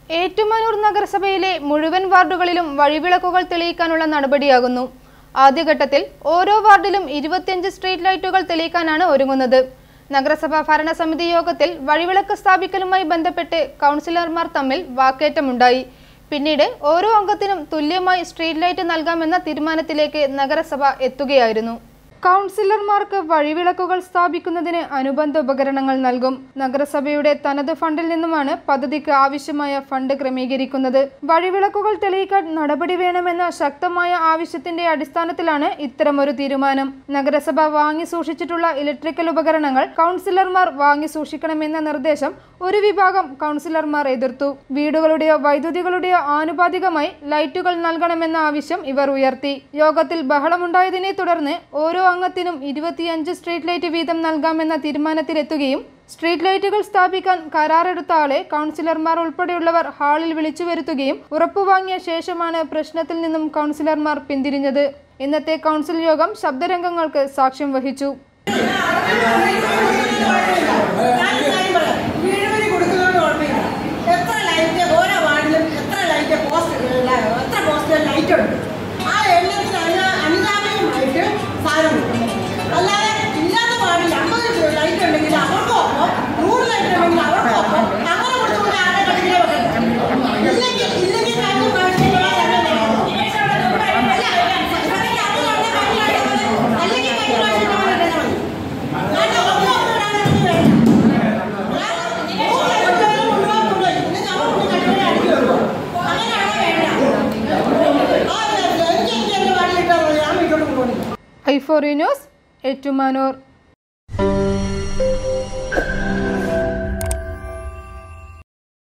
ഏറ്റുമാനൂർ നഗരസഭയിലെ മുഴുവൻ വാർഡുകളിലും വഴിവിളക്കുകൾ തെളിയിക്കാനുള്ള നടപടിയാകുന്നു ആദ്യഘട്ടത്തിൽ ഓരോ വാർഡിലും ഇരുപത്തിയഞ്ച് സ്ട്രീറ്റ് ലൈറ്റുകൾ തെളിയിക്കാനാണ് ഒരുങ്ങുന്നത് നഗരസഭാ ഭരണസമിതി യോഗത്തിൽ വഴിവിളക്ക് സ്ഥാപിക്കലുമായി ബന്ധപ്പെട്ട് കൗൺസിലർമാർ തമ്മിൽ വാക്കേറ്റമുണ്ടായി പിന്നീട് ഓരോ അംഗത്തിനും തുല്യമായി സ്ട്രീറ്റ് ലൈറ്റ് നൽകാമെന്ന തീരുമാനത്തിലേക്ക് നഗരസഭ എത്തുകയായിരുന്നു കൗൺസിലർമാർക്ക് വഴിവിളക്കുകൾ സ്ഥാപിക്കുന്നതിന് അനുബന്ധ ഉപകരണങ്ങൾ നൽകും നഗരസഭയുടെ തനത് ഫണ്ടിൽ നിന്നുമാണ് പദ്ധതിക്ക് ആവശ്യമായ ഫണ്ട് ക്രമീകരിക്കുന്നത് വഴിവിളക്കുകൾ തെളിയിക്കാൻ നടപടി വേണമെന്ന ശക്തമായ ആവശ്യത്തിന്റെ അടിസ്ഥാനത്തിലാണ് ഇത്തരമൊരു തീരുമാനം നഗരസഭ വാങ്ങി സൂക്ഷിച്ചിട്ടുള്ള ഇലക്ട്രിക്കൽ ഉപകരണങ്ങൾ കൗൺസിലർമാർ വാങ്ങി സൂക്ഷിക്കണമെന്ന നിർദ്ദേശം ഒരു വിഭാഗം കൗൺസിലർമാർ എതിർത്തു വീടുകളുടെയോ വൈദ്യുതികളുടെയോ ആനുപാതികമായി ലൈറ്റുകൾ നൽകണമെന്ന ആവശ്യം ഇവർ ഉയർത്തി യോഗത്തിൽ ബഹളമുണ്ടായതിനെ തുടർന്ന് ഓരോ അംഗത്തിനും ഇരുപത്തിയഞ്ച് സ്ട്രീറ്റ് ലൈറ്റ് വീതം നൽകാമെന്ന തീരുമാനത്തിലെത്തുകയും സ്ട്രീറ്റ് ലൈറ്റുകൾ സ്ഥാപിക്കാൻ കരാറെടുത്ത ആളെ കൗൺസിലർമാർ ഉൾപ്പെടെയുള്ളവർ ഹാളിൽ വിളിച്ചു വരുത്തുകയും ഉറപ്പുവാങ്ങിയ ശേഷമാണ് പ്രശ്നത്തിൽ നിന്നും കൗൺസിലർമാർ പിന്തിരിഞ്ഞത് ഇന്നത്തെ കൗൺസിൽ യോഗം ശബ്ദരംഗങ്ങൾക്ക് സാക്ഷ്യം വഹിച്ചു വീടുകളിൽ കൊടുക്കുന്നതുകൊണ്ട് കുഴപ്പമില്ല എത്ര ലൈറ്റ് ഓരോ വാർഡിലും എത്ര ലൈറ്റ് പോസ്റ്റ് എത്ര പോസ്റ്റ് ലൈറ്റ് ഉണ്ട് ആ എണ്ണത്തിന് അതിന് അനുതാപനമായിട്ട് സാധനം കൊടുക്കണം അല്ലാതെ ഇല്ലാത്ത വാർഡിൽ അമ്പത് ലൈറ്റ് ഉണ്ടെങ്കിൽ അവർക്കും ഒപ്പം നൂറ് ലൈറ്റ് ഉണ്ടെങ്കിൽ അവർക്കും ഒപ്പം അങ്ങനെ കൊടുത്തുകൊണ്ട് ആരുടെ കട്ടിലെ വെക്കണം ഇല്ലെങ്കിൽ ഇല്ലെങ്കിൽ കാര്യം കാണിച്ചിട്ടുള്ള അല്ലെങ്കിൽ ഐഫോറി ന്യൂസ് ഏറ്റുമാനൂർ